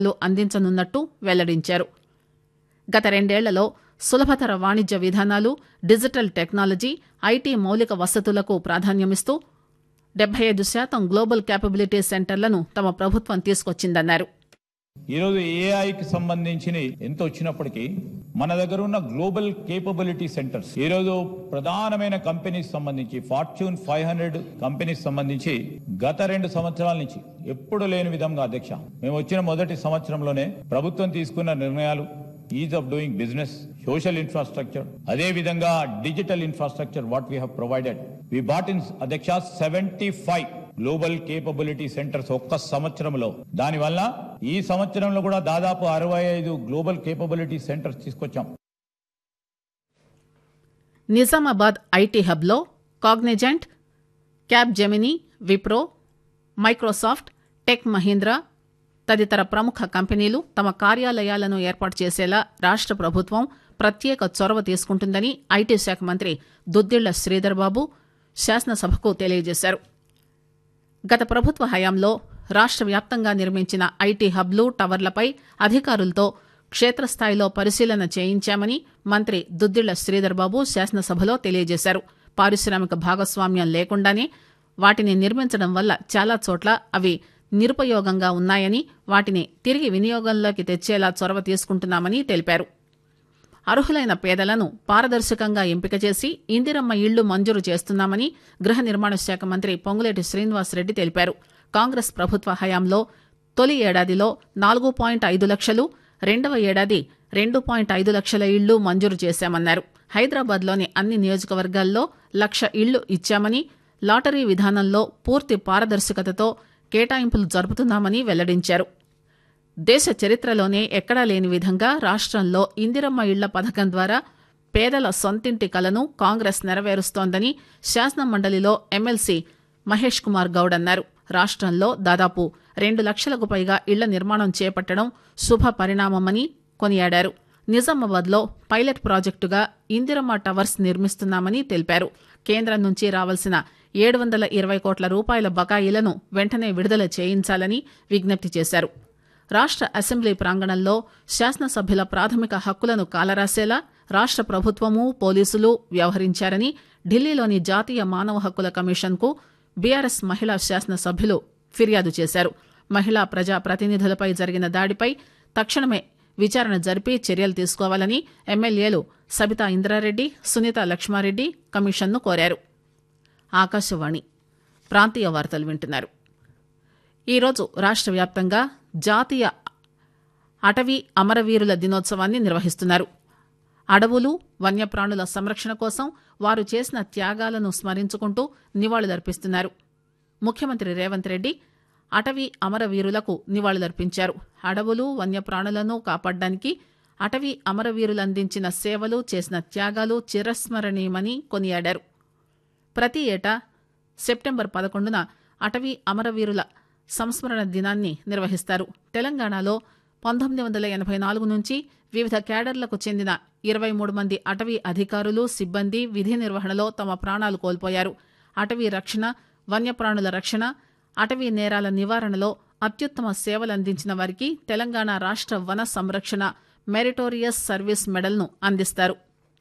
లు అందించనున్నట్టు వెల్లడించారు గత రెండేళ్లలో సులభతర వాణిజ్య విధానాలు డిజిటల్ టెక్నాలజీ ఐటీ మౌలిక వసతులకు ప్రాధాన్యమిస్తూ డెబ్బై ఐదు శాతం గ్లోబల్ క్యాపబిలిటీ సెంటర్లను తమ ప్రభుత్వం తీసుకొచ్చిందన్నారు ఈరోజు ఏఐకి సంబంధించిన ఎంత వచ్చినప్పటికీ మన దగ్గర ఉన్న గ్లోబల్ కేపబిలిటీ సెంటర్స్ ఈరోజు ప్రధానమైన కంపెనీస్ సంబంధించి ఫార్చ్యూన్ ఫైవ్ హండ్రెడ్ కంపెనీస్ సంబంధించి గత రెండు సంవత్సరాల నుంచి ఎప్పుడు లేని విధంగా అధ్యక్ష మేము వచ్చిన మొదటి సంవత్సరంలోనే ప్రభుత్వం తీసుకున్న నిర్ణయాలు ease of doing business social infrastructure అదే విధంగా digital infrastructure what we have provided we brought in అధ్యక్ష seventy five global capability centres ఒక్క సంవత్సరంలో దానివల్ల ఈ సంవత్సరంలో కూడా దాదాపు అరవై ఐదు గ్లోబల్ కేపబిలిటీ సెంటర్స్ తీసుకొచ్చాం నిజామాబాద్ ఐటీ హబ్లో Cognizant Capgemini Wipro Microsoft Tech Mahindra తదితర ప్రముఖ కంపెనీలు తమ కార్యాలయాలను ఏర్పాటు చేసేలా రాష్ట ప్రభుత్వం ప్రత్యేక చొరవ తీసుకుంటుందని ఐటీ శాఖ మంత్రి దుద్దిళ్ల శ్రీధర్ బాబు శాసనసభకు తెలియజేశారు గత ప్రభుత్వ హయాంలో రాష్ట్ర వ్యాప్తంగా నిర్మించిన ఐటీ హబ్లు టవర్లపై అధికారులతో క్షేత్రస్థాయిలో పరిశీలన చేయించామని మంత్రి దుద్దిళ్ల శ్రీధర్ బాబు శాసనసభలో తెలియజేశారు పారిశ్రామిక భాగస్వామ్యం లేకుండానే వాటిని నిర్మించడం వల్ల చాలా చోట్ల అవి నిరుపయోగంగా ఉన్నాయని వాటిని తిరిగి వినియోగంలోకి తెచ్చేలా చొరవ తీసుకుంటున్నామని తెలిపారు అర్హులైన పేదలను పారదర్శకంగా ఎంపిక చేసి ఇందిరమ్మ ఇళ్లు మంజూరు చేస్తున్నామని గృహ నిర్మాణ శాఖ మంత్రి పొంగులేటి శ్రీనివాసరెడ్డి తెలిపారు కాంగ్రెస్ ప్రభుత్వ హయాంలో తొలి ఏడాదిలో నాలుగు పాయింట్ ఐదు లక్షలు రెండవ ఏడాది రెండు పాయింట్ ఐదు లక్షల ఇళ్లు మంజూరు చేశామన్నారు హైదరాబాద్లోని అన్ని నియోజకవర్గాల్లో లక్ష ఇళ్లు ఇచ్చామని లాటరీ విధానంలో పూర్తి పారదర్శకతతో కేటాయింపులు జరుపుతున్నామని వెల్లడించారు దేశ చరిత్రలోనే ఎక్కడా లేని విధంగా రాష్ట్రంలో ఇందిరమ్మ ఇళ్ల పథకం ద్వారా పేదల సొంతింటి కలను కాంగ్రెస్ నెరవేరుస్తోందని శాసనమండలిలో ఎమ్మెల్సీ మహేష్ కుమార్ గౌడ్ అన్నారు రాష్ట్రంలో దాదాపు రెండు లక్షలకు పైగా ఇళ్ల నిర్మాణం చేపట్టడం శుభ పరిణామమని కొనియాడారు నిజామాబాద్లో పైలట్ ప్రాజెక్టుగా ఇందిరమ్మ టవర్స్ నిర్మిస్తున్నామని తెలిపారు కేంద్రం నుంచి రావాల్సిన ఏడు వందల ఇరవై కోట్ల రూపాయల బకాయిలను వెంటనే విడుదల చేయించాలని విజ్ఞప్తి చేశారు రాష్ట్ర అసెంబ్లీ ప్రాంగణంలో శాసనసభ్యుల ప్రాథమిక హక్కులను కాలరాసేలా రాష్ట్ర ప్రభుత్వము పోలీసులు వ్యవహరించారని ఢిల్లీలోని జాతీయ మానవ హక్కుల కమిషన్కు బీఆర్ఎస్ మహిళా శాసనసభ్యులు ఫిర్యాదు చేశారు మహిళా ప్రజా ప్రతినిధులపై జరిగిన దాడిపై తక్షణమే విచారణ జరిపి చర్యలు తీసుకోవాలని ఎమ్మెల్యేలు సబితా ఇంద్రారెడ్డి సునీత లక్ష్మారెడ్డి కమిషన్ను కోరారు ఆకాశవాణి ప్రాంతీయ వార్తలు వింటున్నారు ఈరోజు రాష్ట్ర వ్యాప్తంగా జాతీయ అటవీ అమరవీరుల దినోత్సవాన్ని నిర్వహిస్తున్నారు అడవులు వన్యప్రాణుల సంరక్షణ కోసం వారు చేసిన త్యాగాలను స్మరించుకుంటూ నివాళులర్పిస్తున్నారు ముఖ్యమంత్రి రేవంత్ రెడ్డి అటవీ అమరవీరులకు నివాళులర్పించారు అడవులు వన్యప్రాణులను కాపాడడానికి అటవీ అమరవీరులు అందించిన సేవలు చేసిన త్యాగాలు చిరస్మరణీయమని కొనియాడారు ప్రతి ఏటా సెప్టెంబర్ పదకొండున అటవీ అమరవీరుల సంస్మరణ దినాన్ని నిర్వహిస్తారు తెలంగాణలో పంతొమ్మిది వందల ఎనభై నాలుగు నుంచి వివిధ క్యాడర్లకు చెందిన ఇరవై మూడు మంది అటవీ అధికారులు సిబ్బంది విధి నిర్వహణలో తమ ప్రాణాలు కోల్పోయారు అటవీ రక్షణ వన్యప్రాణుల రక్షణ అటవీ నేరాల నివారణలో అత్యుత్తమ సేవలందించిన వారికి తెలంగాణ రాష్ట్ర వన సంరక్షణ మెరిటోరియస్ సర్వీస్ మెడల్ను అందిస్తారు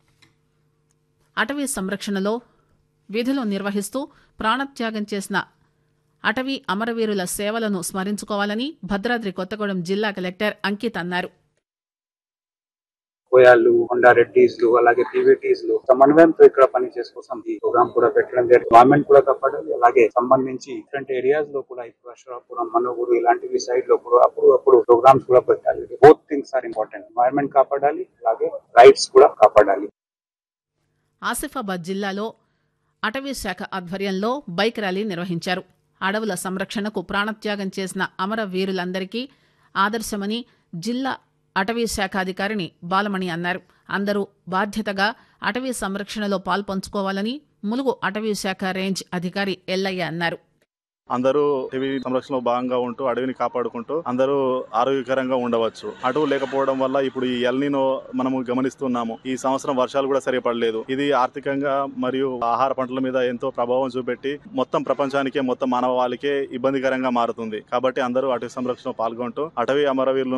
అటవీ సంరక్షణలో విధులు నిర్వహిస్తూ ప్రాణత్యాగం చేసిన అటవీ అమరవీరుల సేవలను స్మరించుకోవాలని భద్రాద్రి కొత్తగూడెం జిల్లా కలెక్టర్ అంకిత్ అన్నారు కోయాళ్ళు హోండా రెడ్డిస్లు అలాగే పీవీటీస్లు సమన్వయంతో ఇక్కడ పని కోసం ఈ ప్రోగ్రామ్ కూడా పెట్టడం జరిగింది గవర్నమెంట్ కూడా కాపాడాలి అలాగే సంబంధించి డిఫరెంట్ ఏరియాస్ లో కూడా ఇప్పుడు అశ్వరాపురం మనోగురు ఇలాంటివి సైడ్ లో కూడా అప్పుడు అప్పుడు ప్రోగ్రామ్స్ కూడా పెట్టాలి both things are important environment కాపాడాలి అలాగే రైట్స్ కూడా కాపాడాలి ఆసిఫాబాద్ జిల్లాలో అటవీ శాఖ ఆధ్వర్యంలో బైక్ ర్యాలీ నిర్వహించారు అడవుల సంరక్షణకు ప్రాణత్యాగం చేసిన అమర వీరులందరికీ ఆదర్శమని జిల్లా అటవీ శాఖ అధికారిని బాలమణి అన్నారు అందరూ బాధ్యతగా అటవీ సంరక్షణలో పాల్పంచుకోవాలని ములుగు అటవీ శాఖ రేంజ్ అధికారి ఎల్లయ్య అన్నారు అందరూ అటవీ సంరక్షణలో భాగంగా ఉంటూ అడవిని కాపాడుకుంటూ అందరూ ఆరోగ్యకరంగా ఉండవచ్చు అటవు లేకపోవడం వల్ల ఇప్పుడు ఈ ఎల్నినో మనము గమనిస్తున్నాము ఈ సంవత్సరం వర్షాలు కూడా సరిగా పడలేదు ఇది ఆర్థికంగా మరియు ఆహార పంటల మీద ఎంతో ప్రభావం చూపెట్టి మొత్తం ప్రపంచానికే మొత్తం మానవాళికే ఇబ్బందికరంగా మారుతుంది కాబట్టి అందరూ అటవీ సంరక్షణ పాల్గొంటూ అటవీ అమరవీరులు